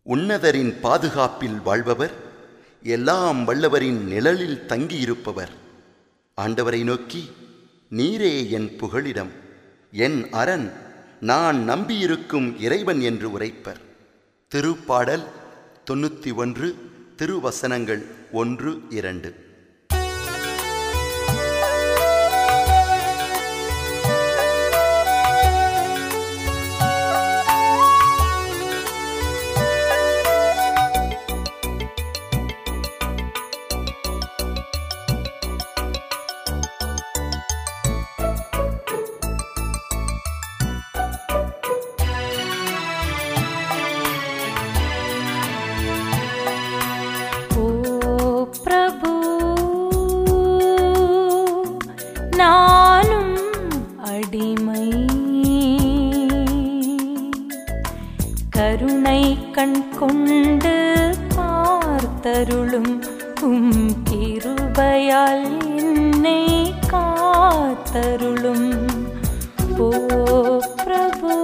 உன்னதரின் பாதுகாப்பில் வாழ்பவர் எல்லாம் வல்லவரின் நிழலில் தங்கியிருப்பவர் ஆண்டவரை நோக்கி நீரே என் புகழிடம் என் அரண் நான் நம்பியிருக்கும் இறைவன் என்று உரைப்பர் திருப்பாடல் தொண்ணூற்றி ஒன்று திருவசனங்கள் ஒன்று இரண்டு ஓ பிரபு நானும் அடிமை கருணை கண் கொண்டு பார்த்தருளும் உம் கிருபையால் என்னை காத்தருளும் ஓ பிரபு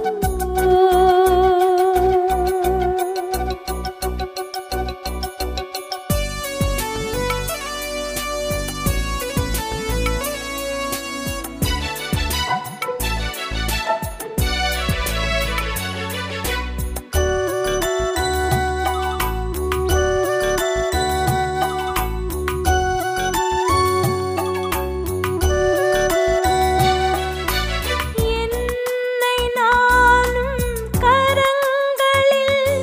என்னை நானும் கரங்களில்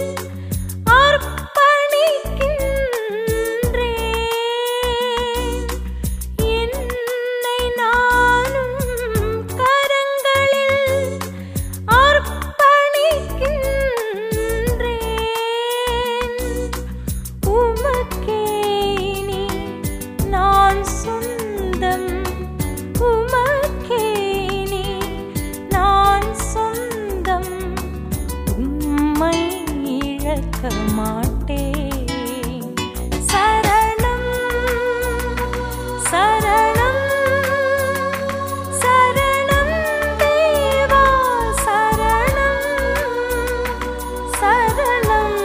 அர்ப்பணிக்கின்றேன் என்னை நானும் கரங்களில் அர்ப்பணிக்கின்றேன் உமக்கே இனி நான் சொந்தம் உமக்கே இனி நான் சொந்தம் உம்மை இழக்க மாட்டேன் சரணம் சரணம் சரணம் தேவா சரணம் சரணம்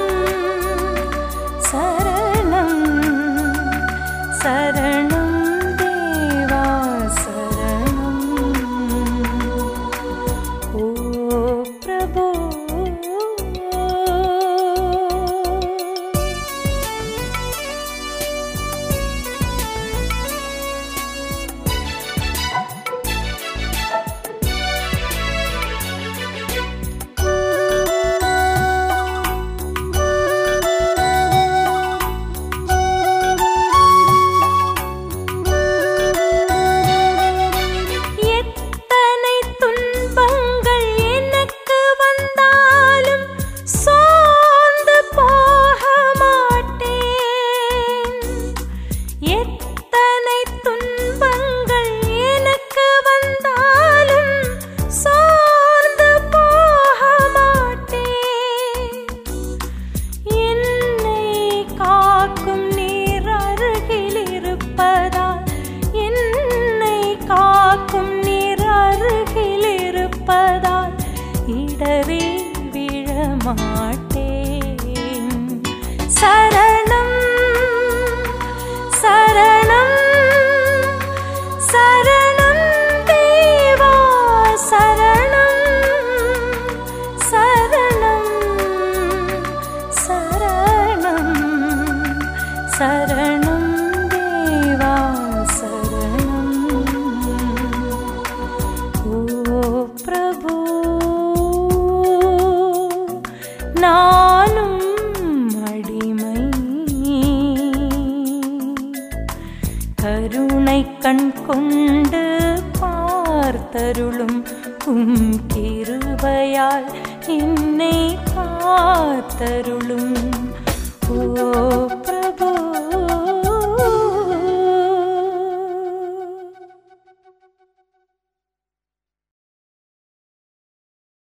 சரணம் சரணம் தேவா சரணம் ஓ பிரபு எத்தனை துன்பங்கள் எனக்கு வந்தாலும் சோர்ந்து போக மாட்டேன் எத்தனை துன்பங்கள் எனக்கு வந்தாலும் சோர்ந்து போக மாட்டேன் என்னை காக்கும் நீர் அருகில் இருப்பதால் என்னை காக்கும் நீர் அருகில் இருப்பதால் இடரே விழமாட்டேன் சரணம் சரணம் சரணம் தேவா சரணம் சரணம் சரணம் சரணம் தேவா சரணம் ஓ பிரபு நானும் அடிமை கருணை கண் கொண்டு பார்த்தருளும் உம் கிருபையால் என்னை காத்தருளும்